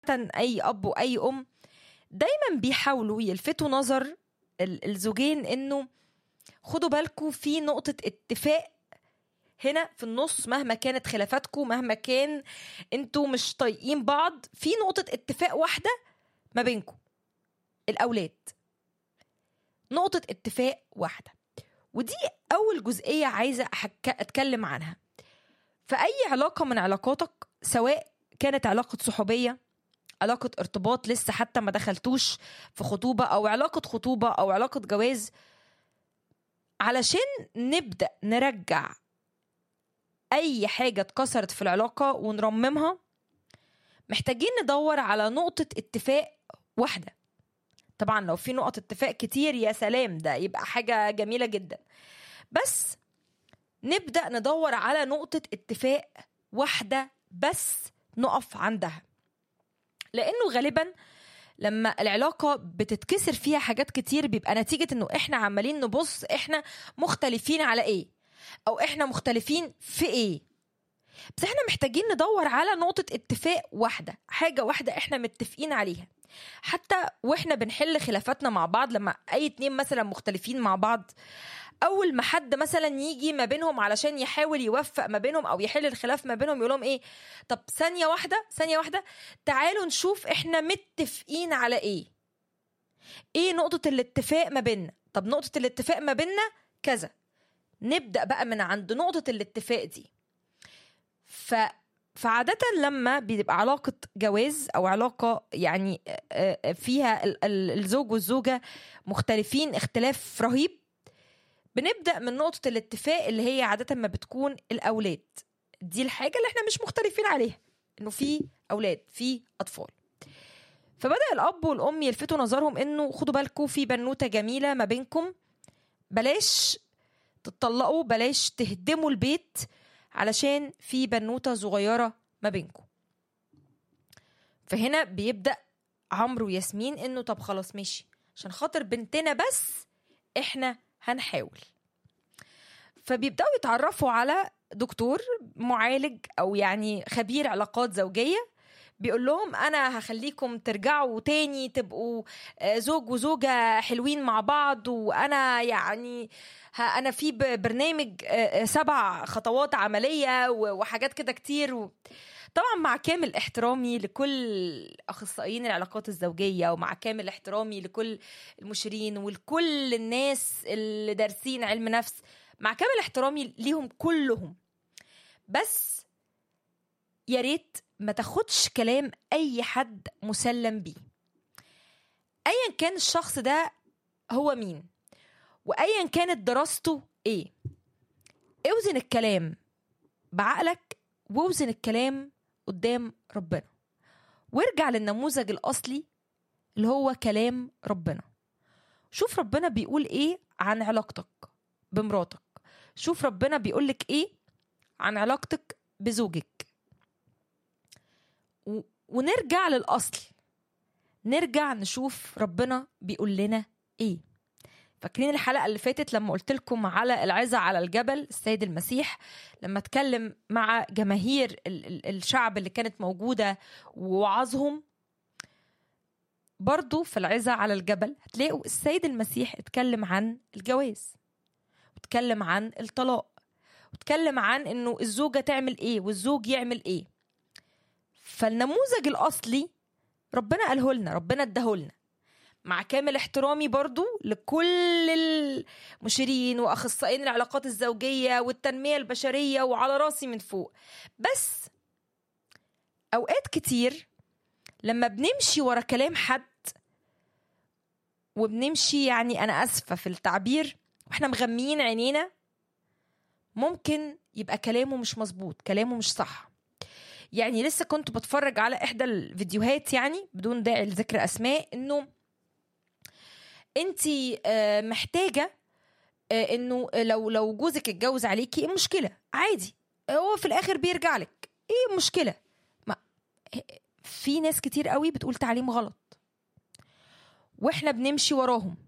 عاده اي اب واي ام دايما بيحاولوا يلفتوا نظر ال- الزوجين انه خدوا بالكم في نقطه اتفاق هنا في النص مهما كانت خلافاتكم مهما كان انتوا مش طايقين بعض في نقطه اتفاق واحده ما بينكم الاولاد نقطه اتفاق واحده ودي اول جزئيه عايزه أحك... اتكلم عنها في اي علاقه من علاقاتك سواء كانت علاقه صحوبيه علاقه ارتباط لسه حتى ما دخلتوش في خطوبه او علاقه خطوبه او علاقه جواز علشان نبدا نرجع اي حاجه اتكسرت في العلاقه ونرممها محتاجين ندور على نقطه اتفاق واحده طبعا لو في نقط اتفاق كتير يا سلام ده يبقى حاجه جميله جدا بس نبدا ندور على نقطه اتفاق واحده بس نقف عندها لانه غالبا لما العلاقة بتتكسر فيها حاجات كتير بيبقى نتيجة انه احنا عمالين نبص احنا مختلفين على ايه او احنا مختلفين في ايه بس احنا محتاجين ندور على نقطة اتفاق واحدة حاجة واحدة احنا متفقين عليها حتى واحنا بنحل خلافاتنا مع بعض لما اي اتنين مثلا مختلفين مع بعض اول ما حد مثلا يجي ما بينهم علشان يحاول يوفق ما بينهم او يحل الخلاف ما بينهم يقول لهم ايه طب ثانيه واحده ثانيه واحده تعالوا نشوف احنا متفقين على ايه ايه نقطه الاتفاق ما بيننا طب نقطه الاتفاق ما بيننا كذا نبدا بقى من عند نقطه الاتفاق دي ف فعادة لما بيبقى علاقة جواز أو علاقة يعني آه، آه، فيها ال- ال- الزوج والزوجة مختلفين اختلاف رهيب بنبدأ من نقطة الاتفاق اللي هي عادة ما بتكون الأولاد دي الحاجة اللي احنا مش مختلفين عليها إنه في أولاد في أطفال فبدأ الأب والأم يلفتوا نظرهم إنه خدوا بالكم في بنوتة جميلة ما بينكم بلاش تتطلقوا بلاش تهدموا البيت علشان في بنوتة صغيرة ما بينكم فهنا بيبدأ عمرو وياسمين انه طب خلاص ماشي عشان خاطر بنتنا بس احنا هنحاول فبيبدأوا يتعرفوا على دكتور معالج او يعني خبير علاقات زوجية بيقول لهم انا هخليكم ترجعوا تاني تبقوا آه، زوج وزوجة حلوين مع بعض وانا يعني ه- انا في ب- برنامج آه، آه، سبع خطوات عملية و- وحاجات كده كتير و... طبعا مع كامل احترامي لكل اخصائيين العلاقات الزوجيه ومع كامل احترامي لكل المشيرين ولكل الناس اللي دارسين علم نفس مع كامل احترامي ليهم كلهم بس يا ريت ما تاخدش كلام اي حد مسلم بيه ايا كان الشخص ده هو مين وايا كانت دراسته ايه اوزن الكلام بعقلك واوزن الكلام قدام ربنا وارجع للنموذج الاصلي اللي هو كلام ربنا شوف ربنا بيقول ايه عن علاقتك بمراتك شوف ربنا بيقولك ايه عن علاقتك بزوجك و... ونرجع للاصل نرجع نشوف ربنا بيقول لنا ايه فاكرين الحلقه اللي فاتت لما قلت لكم على العزة على الجبل السيد المسيح لما اتكلم مع جماهير ال- ال- الشعب اللي كانت موجوده ووعظهم برضو في العزة على الجبل هتلاقوا السيد المسيح اتكلم عن الجواز واتكلم عن الطلاق واتكلم عن انه الزوجة تعمل ايه والزوج يعمل ايه فالنموذج الاصلي ربنا قاله لنا ربنا اداهولنا مع كامل احترامي برضو لكل المشيرين واخصائيين العلاقات الزوجيه والتنميه البشريه وعلى راسي من فوق بس اوقات كتير لما بنمشي ورا كلام حد وبنمشي يعني انا اسفه في التعبير واحنا مغميين عينينا ممكن يبقى كلامه مش مظبوط كلامه مش صح يعني لسه كنت بتفرج على احدى الفيديوهات يعني بدون داعي لذكر اسماء انه انت محتاجه آه، انه لو لو جوزك اتجوز عليكي ايه المشكله عادي هو في الاخر بيرجع لك ايه المشكله ما في ناس كتير قوي بتقول تعليم غلط واحنا بنمشي وراهم